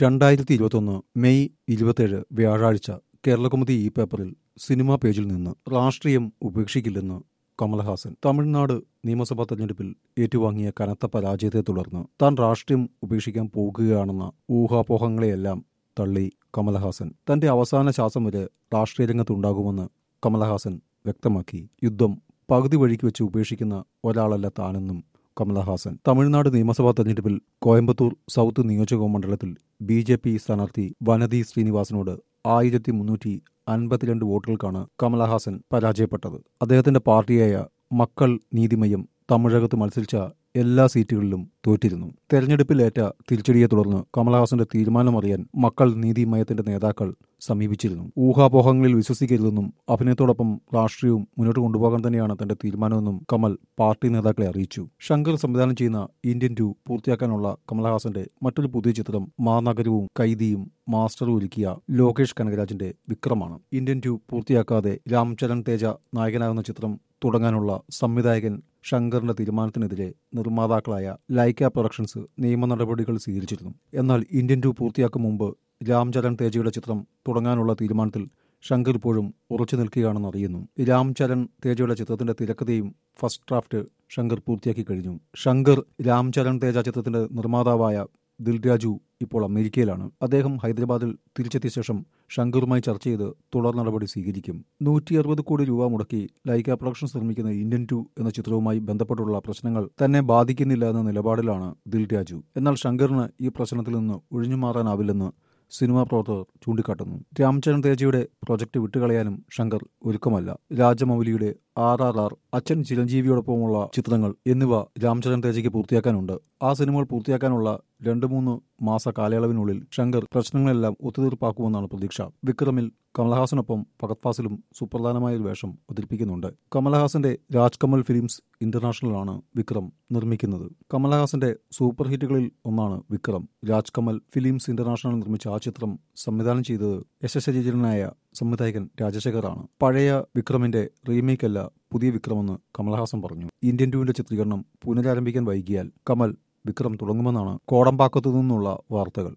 രണ്ടായിരത്തി ഇരുപത്തൊന്ന് മെയ് ഇരുപത്തേഴ് വ്യാഴാഴ്ച കേരളകൗമുദി ഈ പേപ്പറിൽ സിനിമാ പേജിൽ നിന്ന് രാഷ്ട്രീയം ഉപേക്ഷിക്കില്ലെന്ന് കമൽഹാസൻ തമിഴ്നാട് നിയമസഭാ തെരഞ്ഞെടുപ്പിൽ ഏറ്റുവാങ്ങിയ കനത്ത പരാജയത്തെ തുടർന്ന് താൻ രാഷ്ട്രീയം ഉപേക്ഷിക്കാൻ പോകുകയാണെന്ന ഊഹാപോഹങ്ങളെയെല്ലാം തള്ളി കമൽഹാസൻ തന്റെ അവസാന ശ്വാസം വരെ രാഷ്ട്രീയ രംഗത്തുണ്ടാകുമെന്ന് കമൽഹാസൻ വ്യക്തമാക്കി യുദ്ധം പകുതി വഴിക്ക് വെച്ച് ഉപേക്ഷിക്കുന്ന ഒരാളല്ല താനെന്നും കമലഹാസൻ തമിഴ്നാട് നിയമസഭാ തെരഞ്ഞെടുപ്പിൽ കോയമ്പത്തൂർ സൗത്ത് നിയോജക മണ്ഡലത്തിൽ ബി ജെ പി സ്ഥാനാർത്ഥി വനതി ശ്രീനിവാസനോട് ആയിരത്തി മുന്നൂറ്റി അൻപത്തിരണ്ട് വോട്ടുകൾക്കാണ് കമലഹാസൻ പരാജയപ്പെട്ടത് അദ്ദേഹത്തിന്റെ പാർട്ടിയായ മക്കൾ നീതിമയം തമിഴകത്ത് മത്സരിച്ച എല്ലാ സീറ്റുകളിലും തോറ്റിരുന്നു തെരഞ്ഞെടുപ്പിലേറ്റ തിരിച്ചടിയെ തുടർന്ന് കമലഹാസന്റെ തീരുമാനമറിയാൻ മക്കൾ നീതിമയത്തിന്റെ നേതാക്കൾ സമീപിച്ചിരുന്നു ഊഹാപോഹങ്ങളിൽ വിശ്വസിക്കരുതെന്നും അഭിനയത്തോടൊപ്പം രാഷ്ട്രീയവും മുന്നോട്ട് കൊണ്ടുപോകാൻ തന്നെയാണ് തന്റെ തീരുമാനമെന്നും കമൽ പാർട്ടി നേതാക്കളെ അറിയിച്ചു ശങ്കർ സംവിധാനം ചെയ്യുന്ന ഇന്ത്യൻ ടു പൂർത്തിയാക്കാനുള്ള കമലഹാസന്റെ മറ്റൊരു പുതിയ ചിത്രം മാനഗരവും കൈദിയും മാസ്റ്ററും ഒരുക്കിയ ലോകേഷ് കനകരാജിന്റെ വിക്രമാണ് ഇന്ത്യൻ ടു പൂർത്തിയാക്കാതെ രാംചരൺ തേജ നായകനാകുന്ന ചിത്രം തുടങ്ങാനുള്ള സംവിധായകൻ ശങ്കറിന്റെ തീരുമാനത്തിനെതിരെ നിർമ്മാതാക്കളായ ലൈക്ക പ്രൊഡക്ഷൻസ് നിയമ നടപടികൾ സ്വീകരിച്ചിരുന്നു എന്നാൽ ഇന്ത്യൻ ടു പൂർത്തിയാക്കും മുമ്പ് രാംചരൺ തേജയുടെ ചിത്രം തുടങ്ങാനുള്ള തീരുമാനത്തിൽ ശങ്കർ ഇപ്പോഴും ഉറച്ചു നിൽക്കുകയാണെന്ന് അറിയുന്നു രാംചരൺ തേജയുടെ ചിത്രത്തിന്റെ തിരക്കഥയും ഫസ്റ്റ് ഡ്രാഫ്റ്റ് ശങ്കർ പൂർത്തിയാക്കി കഴിഞ്ഞു ശങ്കർ രാംചരൺ തേജ ചിത്രത്തിന്റെ നിർമ്മാതാവായ ദിൽരാജു ഇപ്പോൾ അമേരിക്കയിലാണ് അദ്ദേഹം ഹൈദരാബാദിൽ തിരിച്ചെത്തിയ ശേഷം ശങ്കറുമായി ചർച്ച ചെയ്ത് തുടർ നടപടി സ്വീകരിക്കും നൂറ്റി അറുപത് കോടി രൂപ മുടക്കി ലൈക്ക പ്രൊഡക്ഷൻസ് നിർമ്മിക്കുന്ന ഇന്ത്യൻ ടു എന്ന ചിത്രവുമായി ബന്ധപ്പെട്ടുള്ള പ്രശ്നങ്ങൾ തന്നെ ബാധിക്കുന്നില്ല എന്ന നിലപാടിലാണ് ദിൽരാജു എന്നാൽ ശങ്കറിന് ഈ പ്രശ്നത്തിൽ നിന്ന് ഒഴിഞ്ഞുമാറാനാവില്ലെന്ന് സിനിമാ പ്രവർത്തകർ ചൂണ്ടിക്കാട്ടുന്നു രാംചരൺ തേജയുടെ പ്രൊജക്ട് വിട്ടുകളയാനും ശങ്കർ ഒരുക്കമല്ല രാജമൗലിയുടെ ആർ ആർ ആർ അച്ഛൻ ചിരഞ്ജീവിയോടൊപ്പമുള്ള ചിത്രങ്ങൾ എന്നിവ രാംചരൺ തേജയ്ക്ക് പൂർത്തിയാക്കാനുണ്ട് ആ സിനിമകൾ പൂർത്തിയാക്കാനുള്ള രണ്ട് മൂന്ന് മാസ കാലയളവിനുള്ളിൽ ശങ്കർ പ്രശ്നങ്ങളെല്ലാം ഒത്തുതീർപ്പാക്കുമെന്നാണ് പ്രതീക്ഷ വിക്രമിൽ കമൽഹാസനൊപ്പം ഫഹദ് ഫാസിലും സുപ്രധാനമായ ഒരു വേഷം അവതരിപ്പിക്കുന്നുണ്ട് കമൽഹാസന്റെ രാജ് കമൽ ഫിലിംസ് ഇന്റർനാഷണലാണ് വിക്രം നിർമ്മിക്കുന്നത് കമൽഹാസന്റെ സൂപ്പർ ഹിറ്റുകളിൽ ഒന്നാണ് വിക്രം രാജ് കമൽ ഫിലിംസ് ഇന്റർനാഷണൽ നിർമ്മിച്ച ആ ചിത്രം സംവിധാനം ചെയ്തത് യശശരീരനായ സംവിധായകൻ രാജശേഖറാണ് പഴയ വിക്രമിന്റെ റീമേക്ക് അല്ല പുതിയ വിക്രമെന്ന് കമൽഹാസൻ പറഞ്ഞു ഇന്ത്യൻ ടൂവിന്റെ ചിത്രീകരണം പുനരാരംഭിക്കാൻ വൈകിയാൽ കമൽ വിക്രം തുടങ്ങുമെന്നാണ് കോടമ്പാക്കത്തു നിന്നുള്ള വാർത്തകൾ